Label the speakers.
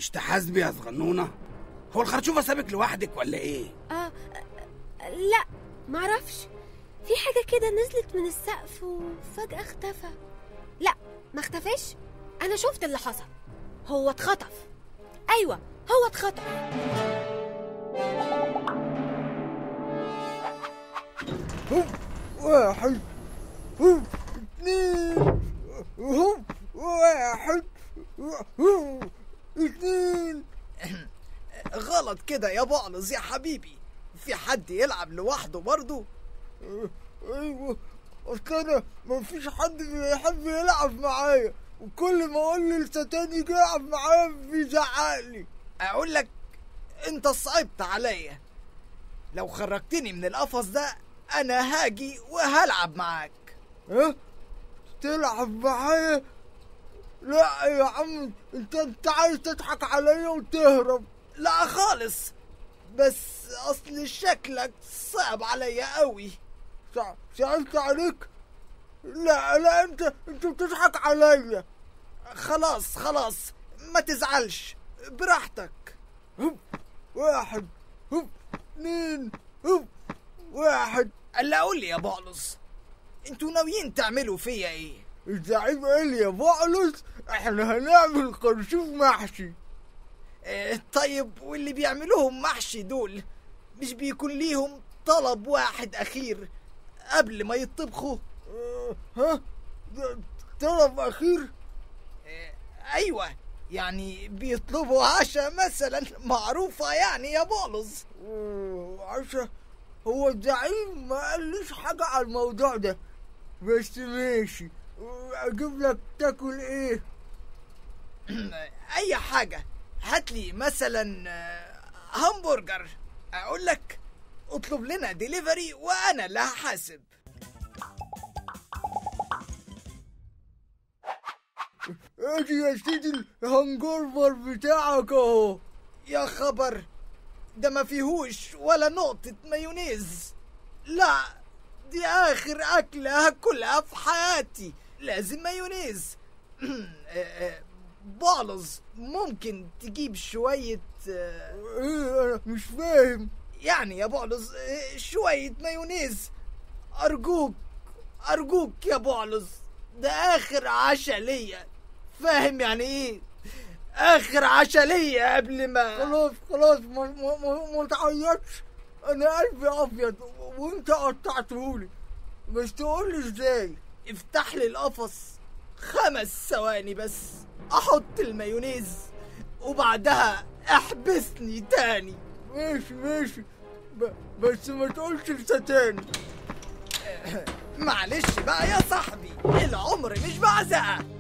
Speaker 1: مش تحاسبي يا صغنونه هو الخرشوفه سابك لوحدك ولا ايه
Speaker 2: آه آه، لا معرفش في حاجة كده نزلت من السقف وفجأة اختفى لا ما اختفاش أنا شفت اللي حصل هو اتخطف أيوة هو اتخطف
Speaker 3: هوب واحد هوب اثنين هوب واحد هوب اثنين
Speaker 4: غلط كده يا بقلص يا حبيبي في حد يلعب لوحده برضه
Speaker 3: ايوه اصل انا مفيش حد بيحب يلعب معايا وكل ما اقول للستان يجي يلعب معايا بيزعقلي
Speaker 4: اقول لك انت صعبت عليا لو خرجتني من القفص ده انا هاجي وهلعب معاك
Speaker 3: ها تلعب معايا لا يا عم انت انت عايز تضحك عليا وتهرب
Speaker 4: لا خالص بس اصل شكلك صعب عليا قوي
Speaker 3: سع- سألت عليك لا لا انت انت بتضحك عليا
Speaker 4: خلاص خلاص ما تزعلش براحتك
Speaker 3: هوب واحد هوب اثنين هوب واحد
Speaker 4: الا قول لي يا بقلص انتوا ناويين تعملوا فيا ايه
Speaker 3: الزعيم قال لي يا بقلص احنا هنعمل قرشوف محشي
Speaker 4: آه، طيب واللي بيعملوهم محشي دول مش بيكون ليهم طلب واحد اخير قبل ما يطبخوا
Speaker 3: اه، ها ده طلب اخير
Speaker 4: آه، ايوه يعني بيطلبوا عشاء مثلا معروفة يعني يا بولز
Speaker 3: اه، عشا هو الزعيم ما قاليش حاجة على الموضوع ده بس ماشي اه، اجيب لك تاكل ايه
Speaker 4: اي حاجة هات لي مثلا آه، همبرجر اقول لك اطلب لنا ديليفري وانا اللي هحاسب
Speaker 3: ادي يا سيدي الهنجربر بتاعك اهو
Speaker 4: يا خبر ده ما فيهوش ولا نقطة مايونيز لا دي آخر أكلة هاكلها في حياتي لازم مايونيز بالز ممكن تجيب شوية آه،
Speaker 3: ايه انا مش فاهم
Speaker 4: يعني يا بعلز آه، شوية مايونيز أرجوك أرجوك يا بعلز ده آخر عشاء ليا فاهم يعني إيه آخر عشاء ليا قبل ما
Speaker 3: خلاص خلاص ما ما ما, ما تعيطش انا قلبي ابيض وانت قطعتهولي بس تقول لي ازاي
Speaker 4: افتح لي القفص خمس ثواني بس احط المايونيز وبعدها احبسني تاني
Speaker 3: ماشي ماشي ب... بس ما تقولش لستاني
Speaker 4: معلش بقى يا صاحبي العمر مش بعزقه